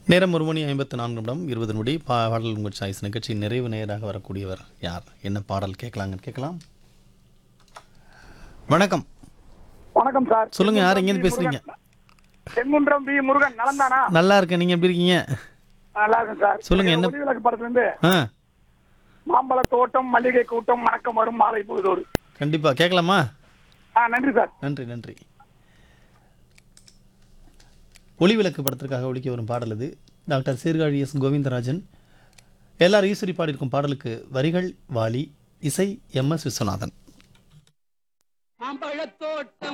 நேரம் ஒரு மணி ஐம்பத்து நான்கு நிமிடம் இருபது நொடி பா பாடல் உங்கள் சாய்ஸ் நிகழ்ச்சி நிறைவு நேராக வரக்கூடியவர் யார் என்ன பாடல் கேட்கலாங்கன்னு கேட்கலாம் வணக்கம் வணக்கம் சார் சொல்லுங்க யார் எங்கேருந்து பேசுறீங்க செங்குன்றம் பி முருகன் நலந்தானா நல்லா இருக்கேன் நீங்கள் எப்படி இருக்கீங்க நல்லா இருக்கும் சார் சொல்லுங்க, என்ன- விளக்கு படத்துல இருந்து ஆ மாம்பழ தோட்டம் மல்லிகை கூட்டம் மணக்கம் வரும் மாலை பொழுதோடு கண்டிப்பாக கேட்கலாமா ஆ நன்றி சார் நன்றி நன்றி ஒளி விளக்கு படத்திற்காக ஒழிக்க வரும் பாடல் இது டாக்டர் சீர்காழி எஸ் கோவிந்தராஜன் எல்லார் ஈஸ்வரி பாடியிருக்கும் பாடலுக்கு வரிகள் வாலி இசை எம் எஸ் விஸ்வநாதன் மாம்பழத்தோட்டம்